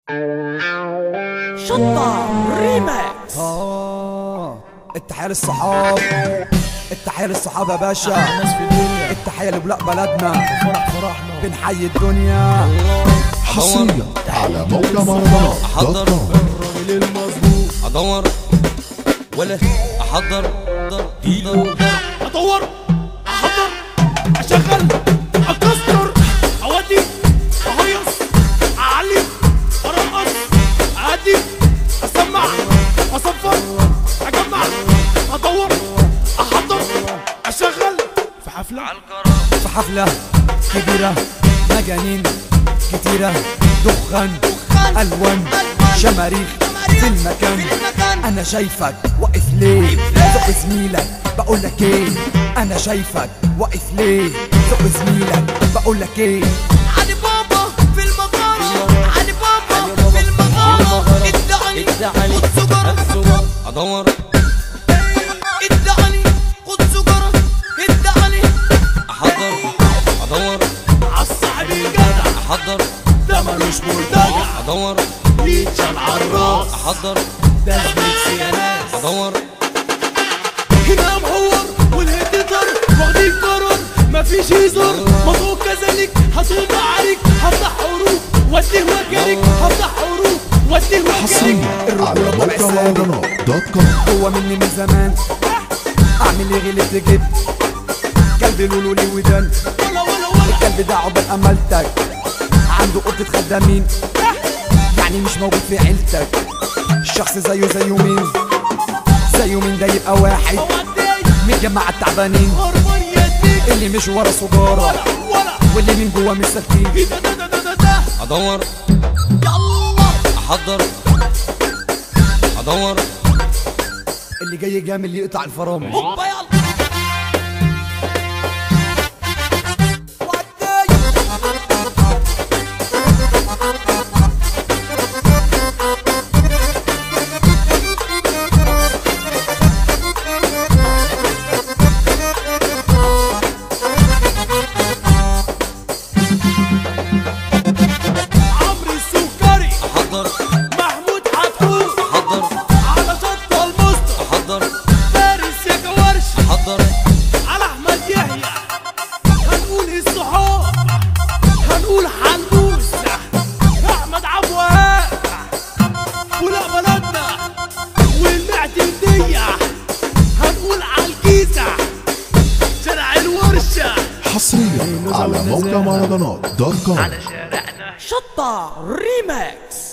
شطة ريماكس آه التحية للصحاب التحية للصحاب يا باشا الناس في الدنيا التحية لبلاء بلدنا فرح فرحنا بنحيي الدنيا حصريا على موقع مهرجانات احضر دوت كوم الراجل المظبوط ادور ولا احضر احضر ادور احضر اشغل اكسر اودي اهيص اعلي ارقص اهدي اسمع اصفر اجمع ادور احضر اشغل في حفله في حفلة كبيرة مجانين كتيرة دخان ألوان شماريخ في المكان أنا شايفك واقف ليه زق زميلك بقول لك ايه أنا شايفك واقف ليه زق زميلك بقول لك ايه علي بابا في المغارة علي بابا في المغارة ادعني ادعني خد سجارة الصور ادور ادعني خد سجارة ادعني احضر ادور عالصاحب الجدع احضر ده ملوش مرتجع ادور يتشال عالراس احضر ده زميل يا ناس ادور هنا مهور والهيتر واخدين قرار مفيش هزار مضغوط كذلك هتقوم عليك هفتح حروف واديه وجهك هفتح حروف واديه وجهك حصريا على موقع مهرجانات دوت كوم هو مني من زمان اعمل ايه غلبت جبت قلبي لولو لي ودان ولا ولا ولا الكلب ده عقبال امالتك عنده قطة خدامين يعني مش موجود في عيلتك الشخص زيه زيه مين زيه مين ده يبقى واحد ودي من جماعة التعبانين هربان يديك اللي مش ورا سجارة ولا ولا واللي من جوا مش سالكين ايه ده ده ده ده ده ده ادور يلا احضر ادور اللي جاي جامل يقطع الفرامل هوبا يلا عمرو السكري احضر محمود حتحوت احضر على شط المسطح احضر فارس يا جوارش احضر على احمد يحيى هنقول الصحاب هنقول حنبوس احمد عبد الوهاب ولا بلدنا والمعتمدية هنقول على الجيزة شارع الورشة حصريا على موقع مهرجانات دوت كوم شطة ريماكس